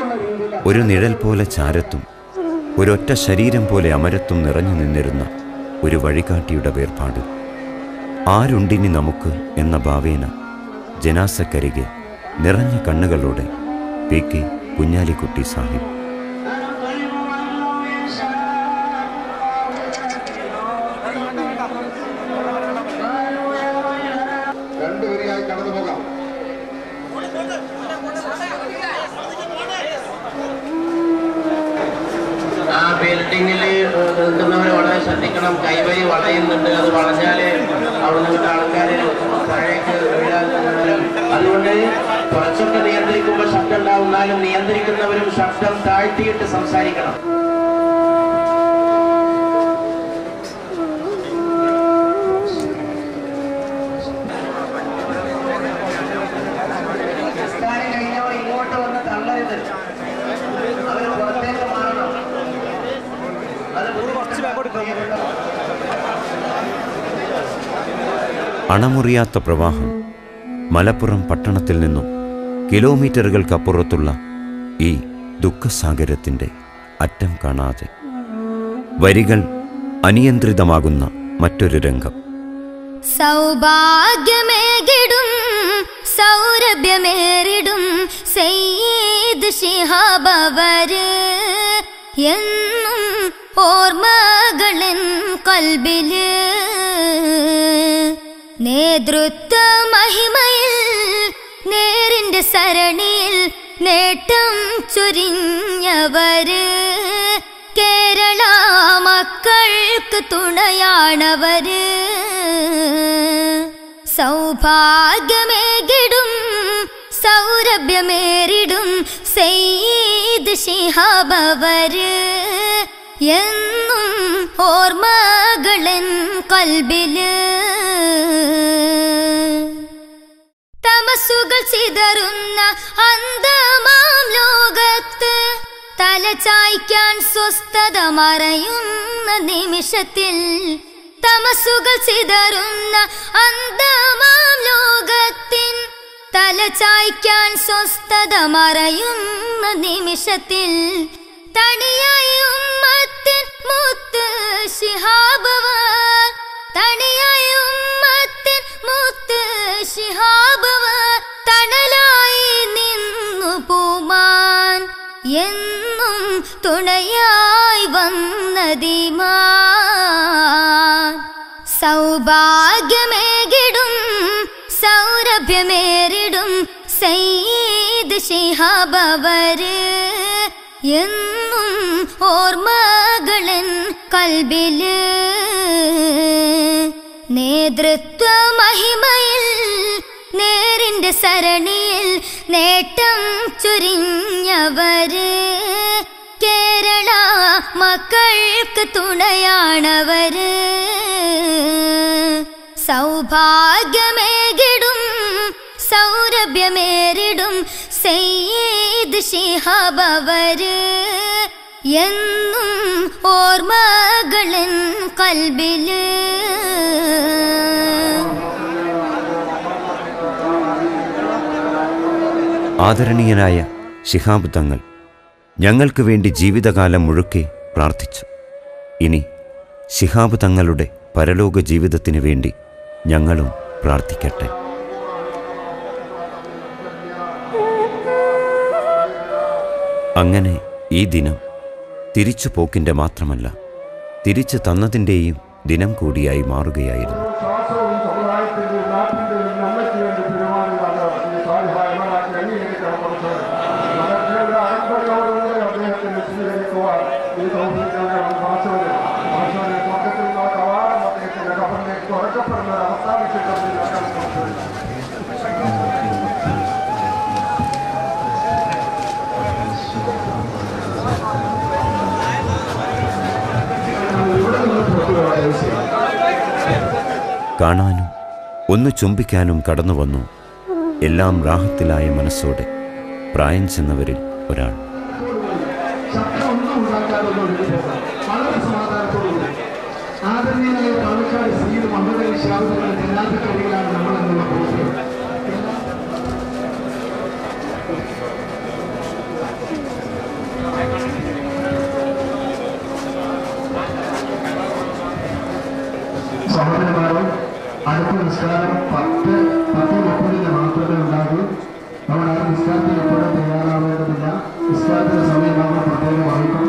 ഒരു നിഴൽ പോലെ ചാരത്തും ഒരൊറ്റ ശരീരം പോലെ അമരത്തും നിറഞ്ഞു നിന്നിരുന്ന ഒരു വഴികാട്ടിയുടെ വേർപാട് ആരുണ്ടിനി നമുക്ക് എന്ന ഭാവേന ജനാസക്കരികെ നിറഞ്ഞ കണ്ണുകളോടെ പി കെ കുഞ്ഞാലിക്കുട്ടി സാഹിബ് രണ്ടുപേരെയായി കടന്നു പോകാം ആ ബിൽഡിങ്ങിൽ നിൽക്കുന്നവർ വളരെ ശ്രദ്ധിക്കണം കൈവരി വളയുന്നുണ്ട് അത് വളഞ്ഞാൽ അവിടെ നിന്നിട്ട് ആൾക്കാർ താഴേക്ക് വീഴാൻ വരും. അതുകൊണ്ട് കുറച്ചൊക്കെ നിയന്ത്രിക്കുമ്പോൾ ശബ്ദം ഉണ്ടാവുന്നാലും നിയന്ത്രിക്കുന്നവരും ശബ്ദം താഴ്ത്തിയിട്ട് സംസാരിക്കണം നിസ്കാരം കഴിഞ്ഞവർ ഇങ്ങോട്ട് വന്ന് തള്ളരുത് അവർ പുറത്തേക്ക് മാറണം അത് അണമുറിയാത്ത പ്രവാഹം മലപ്പുറം പട്ടണത്തിൽ നിന്നും കിലോമീറ്ററുകൾക്കപ്പുറത്തുള്ള ഈ ദുഃഖസാഗരത്തിൻ്റെ അറ്റം കാണാതെ വരികൾ അനിയന്ത്രിതമാകുന്ന മറ്റൊരു രംഗം സൗഭാഗ്യമേകിടും സൗരഭ്യമേറിടും സെയ്ത് ശിഹാബവര് എന്നും ഓർമ്മകളൻ കൽബില് നേതൃത്വ മഹിമയിൽ നേരിന്റെ സരണിയിൽ നേട്ടം ചൊരിഞ്ഞവര് കേരള മക്കൾക്ക് തുണയാണവര് സൗഭാഗ്യമേകിടും സൗരഭ്യമേറിടും സെയ്ത് ശിഹാബവര് എന്നും ഓർമ്മകളൻ കൽബില് തമസുകൾ ചിതറുന്ന അന്തമാം ലോകത്ത് തലചായ്ക്കാൻ സ്വസ്ഥത മറയുന്ന നിമിഷത്തിൽ തമസുകൾ ചിതറുന്ന അന്തമാം ലോകത്തിൻ തലചായ്ക്കാൻ സ്വസ്ഥത മറയുന്ന നിമിഷത്തിൽ തണിയായി ഉമ്മത്തിൻ മുത്ത് ശിഹാബവ തണിയായി ഉമ്മത്തിൻ മുത്ത് ശിഹാബവ തണലായി നിന്നു പൂമാൻ എന്നും തുണയായി വന്നതിമാൻ സൗഭാഗ്യമേകിടും സൗരഭ്യമേറിടും സയ്യിദ് ശിഹാബവര് എന്നും ഓർമ്മകളൻ കൽബില് നേതൃത്വ മഹിമയിൽ നേരിന്റെ സരണിയിൽ നേട്ടം ചൊരിഞ്ഞവര് കേരള മക്കൾക്ക് തുണയാണവര് സൗഭാഗ്യമേകിടും സൗരഭ്യമേറിടും സെയ്ത് ശിഹാബവര് എന്നും ഓർമ്മകളൻ കൽബില് ആദരണീയനായ ശിഹാബ് തങ്ങൾ ഞങ്ങൾക്ക് വേണ്ടി ജീവിതകാലം മുഴുക്കെ പ്രാർത്ഥിച്ചു ഇനി ശിഹാബ് തങ്ങളുടെ പരലോക ജീവിതത്തിന് വേണ്ടി ഞങ്ങളും പ്രാർത്ഥിക്കട്ടെ അങ്ങനെ ഈ ദിനം തിരിച്ചു പോക്കിൻ്റെ മാത്രമല്ല തിരിച്ചു തന്നതിൻ്റെയും ദിനം കൂടിയായി മാറുകയായിരുന്നു ശ്വാസവും സമുദായത്തിന്റെയും നാട്ടിന്റെയും നന്മയ്ക്ക് വേണ്ടി പെരുമാറിയാണ് ഈ സാലിഹായ മഹാനാക്കി അംഗീകരിക്കാൻ പഠിച്ചത് മലർജിയുടെ അൻപതോടുകൂടെ അദ്ദേഹത്തിന് സ്വീകരിക്കുവാൻ ഈ ദൗത്യത്തിലൂടെ ഭാഷവന് ഭാഷവനെ സ്വർഗത്തിൽ നിന്നുള്ള കവാടം അദ്ദേഹത്തിന്റെ കബറിലേക്ക് തുറക്കപ്പെടുന്നത് അവസാനിച്ചിട്ടുണ്ട് ഞങ്ങൾ സംശയിക്കുന്നു ഇവിടെ നിന്ന് പുറത്തു പോകാൻ കാണാനും ഒന്ന് ചുംബിക്കാനും കടന്നു വന്നു എല്ലാം റാഹത്തിലായ മനസ്സോടെ പ്രായം ചെന്നവരിൽ ഒരാൾ ശബ്ദമൊന്നും ഉണ്ടാക്കാതെ ഒഴുകി പോകാം വളരെ സമാധാനത്തോടുകൂടി ആദരണീയനായ പാലക്കാട് സീഡ് മുഹമ്മദ് അലി ഷാബുകളുടെ ജനാധിപതികളാണ് നമ്മൾ എന്നുള്ള ബോധ്യം നിസ്കാരം പത്ത് പത്ത് മുപ്പതിന് മാത്രമേ ഉണ്ടാകൂ നമ്മൾ ആ നിസ്കാരത്തിന് ഇപ്പോഴും തയ്യാറാവേണ്ടതില്ല നിസ്കാരത്തിന് സമയം നമ്മൾ പ്രത്യേകം അറിയിക്കും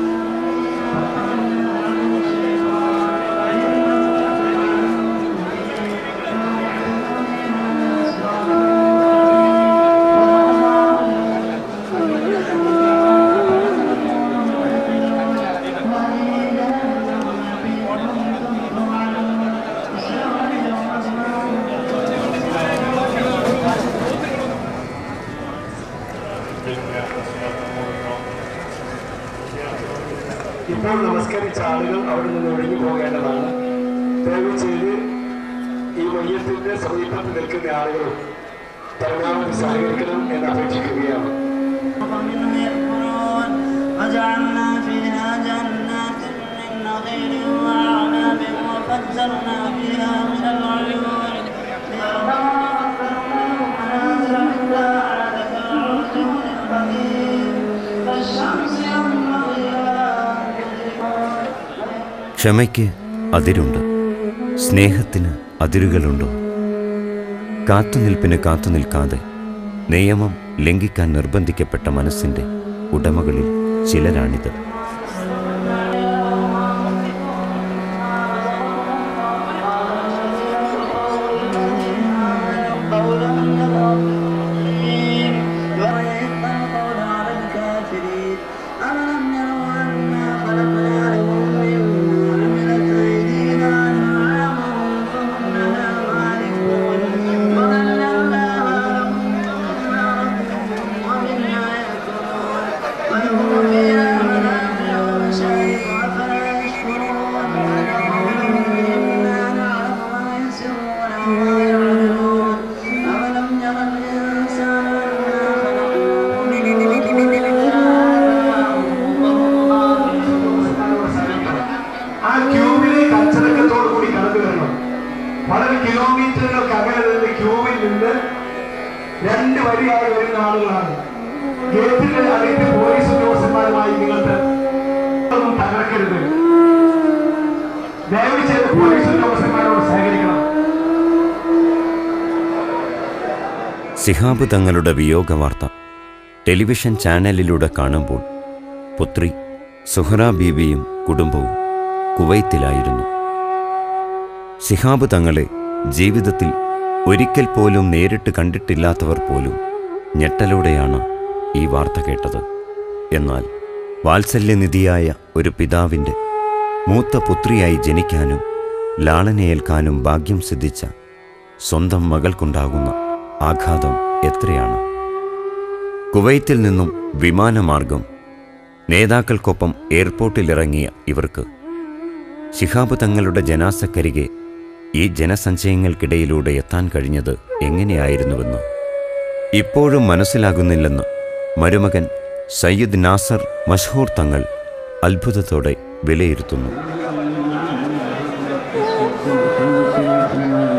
ഇപ്പോൾ നമസ്കരിച്ച ആളുകൾ അവിടെ നിന്ന് ഒഴിഞ്ഞു പോകേണ്ടതാണ് ദയവ് ചെയ്ത് ഈ മയ്യത്തിന്റെ സമീപത്ത് നിൽക്കുന്ന ആളുകളും പരമാവധി സഹകരിക്കണം എന്ന് അപേക്ഷിക്കുകയാണ് ومنهم يأكلون وجعلنا فيها جنات من نخيل وأعناب وفجرنا فيها من العيون منازل عند عادة العرجون القديم كالشمس ينبغي لها أن تدرك ക്ഷമയ്ക്ക് അതിരുണ്ട് സ്നേഹത്തിന് അതിരുകളുണ്ടോ കാത്തുനിൽപ്പിന് കാത്തുനിൽക്കാതെ നിയമം ലംഘിക്കാൻ നിർബന്ധിക്കപ്പെട്ട മനസ്സിൻ്റെ ഉടമകളിൽ ചിലരാണിത് قولا يغفرين ويحق القول على الكافرين ألم يروا أنا خلقنا لهم مما عملت أيدينا أنعاما فهم لها مالكون وذللناها لهم ومنها يأكلون ولهم فيها منافع ومشارب أفلا يشكرون إنا نعلم ما يسرون وما يعلنون أولم ير الإنسان أنا خلقناه من ആ ക്യൂവിലേക്ക് അച്ചടക്കത്തോടു കൂടി കടന്നു വരണം വളരെ കിലോമീറ്ററുകൾക്ക് അകലെ നിന്ന് ക്യൂവിൽ നിന്ന് രണ്ട് വരിയായി വരുന്ന ആളുകളാണ് ഗേറ്റിന്റെ അറിയിപ്പ് പോലീസ് ഉദ്യോഗസ്ഥന്മാരുമായി നിങ്ങൾക്ക് ഒന്നും തകർക്കരുത് ദയവ് ചെയ്ത് പോലീസ് ഉദ്യോഗസ്ഥന്മാരോട് സഹകരിക്കണം സിഹാബ് തങ്ങളുടെ വിയോഗ വാർത്ത ടെലിവിഷൻ ചാനലിലൂടെ കാണുമ്പോൾ പുത്രി സുഹറ ബീവിയും കുടുംബവും കുവൈത്തിലായിരുന്നു സിഹാബ് തങ്ങളെ ജീവിതത്തിൽ ഒരിക്കൽ പോലും നേരിട്ട് കണ്ടിട്ടില്ലാത്തവർ പോലും ഞെട്ടലോടെയാണ് ഈ വാർത്ത കേട്ടത് എന്നാൽ വാത്സല്യനിധിയായ ഒരു പിതാവിൻ്റെ മൂത്ത പുത്രിയായി ജനിക്കാനും ലാളനയേൽക്കാനും ഭാഗ്യം സിദ്ധിച്ച സ്വന്തം മകൾക്കുണ്ടാകുന്ന ആഘാതം എത്രയാണ് കുവൈത്തിൽ നിന്നും വിമാനമാർഗം നേതാക്കൾക്കൊപ്പം എയർപോർട്ടിലിറങ്ങിയ ഇവർക്ക് ശിഹാബ് തങ്ങളുടെ ജനാസക്കരികെ ഈ ജനസഞ്ചയങ്ങൾക്കിടയിലൂടെ എത്താൻ കഴിഞ്ഞത് എങ്ങനെയായിരുന്നുവെന്ന് ഇപ്പോഴും മനസ്സിലാകുന്നില്ലെന്ന് മരുമകൻ സയ്യിദ് നാസർ മഷ്ഹൂർ തങ്ങൾ അത്ഭുതത്തോടെ വിലയിരുത്തുന്നു Thank you.